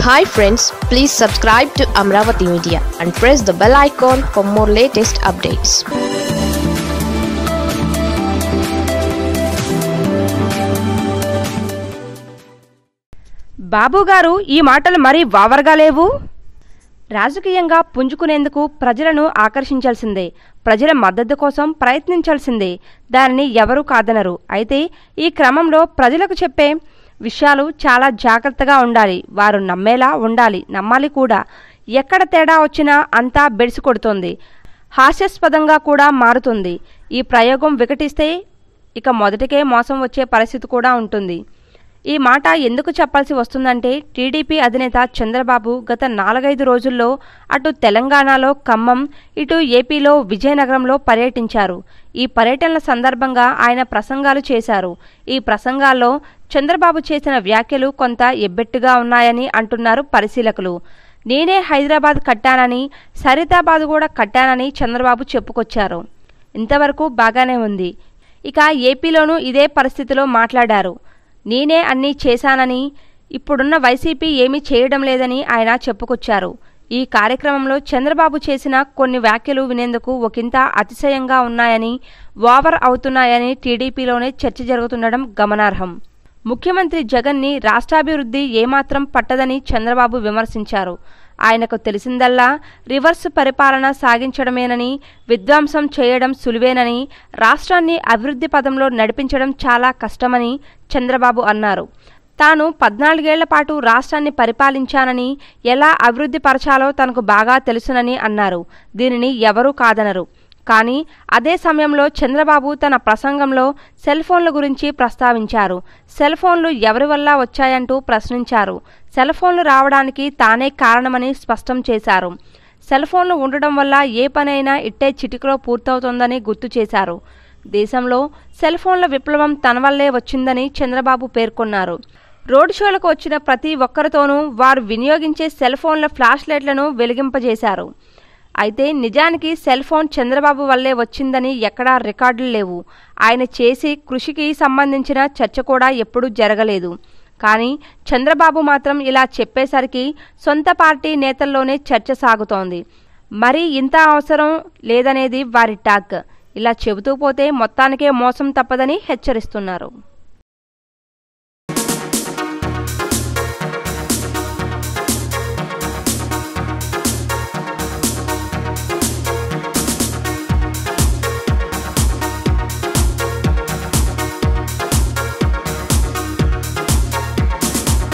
hi friends please subscribe to Amaravati media and press the bell icon for more latest updates బాబుగారు ఈ మాటలు మరీ వావరగా లేవు రాజకీయంగా పుంజుకునేందుకు ప్రజలను ఆకర్షించాల్సిందే ప్రజల మద్దతు కోసం ప్రయత్నించాల్సిందే దానిని ఎవరూ కాదనరు అయితే ఈ క్రమంలో ప్రజలకు చెప్పే విషయాలు చాలా జాగ్రత్తగా ఉండాలి వారు నమ్మేలా ఉండాలి నమ్మాలి కూడా ఎక్కడ తేడా వచ్చినా అంతా బెడిసి కొడుతోంది హాస్యాస్పదంగా కూడా మారుతుంది ఈ ప్రయోగం వికటిస్తే ఇక మొదటికే మోసం వచ్చే పరిస్థితి కూడా ఉంటుంది ఈ మాట ఎందుకు చెప్పాల్సి వస్తుందంటే టీడీపీ అధినేత చంద్రబాబు గత నాలుగైదు రోజుల్లో అటు తెలంగాణలో ఖమ్మం ఇటు ఏపీలో విజయనగరంలో పర్యటించారు ఈ పర్యటనల సందర్భంగా ఆయన ప్రసంగాలు చేశారు ఈ ప్రసంగాల్లో చంద్రబాబు చేసిన వ్యాఖ్యలు కొంత ఎబ్బెట్టుగా ఉన్నాయని అంటున్నారు పరిశీలకులు నేనే హైదరాబాద్ కట్టానని సరితాబాద్ కూడా కట్టానని చంద్రబాబు చెప్పుకొచ్చారు ఇంతవరకు బాగానే ఉంది ఇక ఏపీలోనూ ఇదే పరిస్థితిలో మాట్లాడారు నేనే అన్నీ చేశానని ఇప్పుడున్న వైసీపీ ఏమీ చేయడం లేదని ఆయన చెప్పుకొచ్చారు ఈ కార్యక్రమంలో చంద్రబాబు చేసిన కొన్ని వ్యాఖ్యలు వినేందుకు ఒకంత అతిశయంగా ఉన్నాయని ఓవర్ అవుతున్నాయని టీడీపీలోనే చర్చ జరుగుతుండడం గమనార్హం ముఖ్యమంత్రి జగన్ని రాష్ట్రాభివృద్ధి ఏమాత్రం పట్టదని చంద్రబాబు విమర్శించారు ఆయనకు తెలిసిందల్లా రివర్స్ పరిపాలన సాగించడమేనని విధ్వంసం చేయడం సులువేనని రాష్ట్రాన్ని అభివృద్ధి పదంలో నడిపించడం చాలా కష్టమని చంద్రబాబు అన్నారు తాను పద్నాలుగేళ్ల పాటు రాష్ట్రాన్ని పరిపాలించానని ఎలా అభివృద్ధి పరచాలో తనకు బాగా తెలుసునని అన్నారు దీనిని ఎవరూ కాదనరు కానీ అదే సమయంలో చంద్రబాబు తన ప్రసంగంలో సెల్ ఫోన్ల గురించి ప్రస్తావించారు సెల్ ఫోన్లు ఎవరి వల్ల వచ్చాయంటూ ప్రశ్నించారు సెల్ ఫోన్లు రావడానికి తానే కారణమని స్పష్టం చేశారు సెల్ ఫోన్లు ఉండడం వల్ల ఏ పనైనా ఇట్టే చిటికలో పూర్తవుతోందని గుర్తు చేశారు దేశంలో సెల్ ఫోన్ల విప్లవం తన వల్లే వచ్చిందని చంద్రబాబు పేర్కొన్నారు రోడ్ షోలకు వచ్చిన ప్రతి ఒక్కరితోనూ వారు వినియోగించే సెల్ ఫోన్ల ఫ్లాష్ లైట్లను వెలిగింపజేశారు అయితే నిజానికి సెల్ ఫోన్ చంద్రబాబు వల్లే వచ్చిందని ఎక్కడా రికార్డులు లేవు ఆయన చేసి కృషికి సంబంధించిన చర్చ కూడా ఎప్పుడూ జరగలేదు కానీ చంద్రబాబు మాత్రం ఇలా చెప్పేసరికి సొంత పార్టీ నేతల్లోనే చర్చ సాగుతోంది మరి ఇంత అవసరం లేదనేది వారి టాక్ ఇలా చెబుతూ పోతే మొత్తానికే మోసం తప్పదని హెచ్చరిస్తున్నారు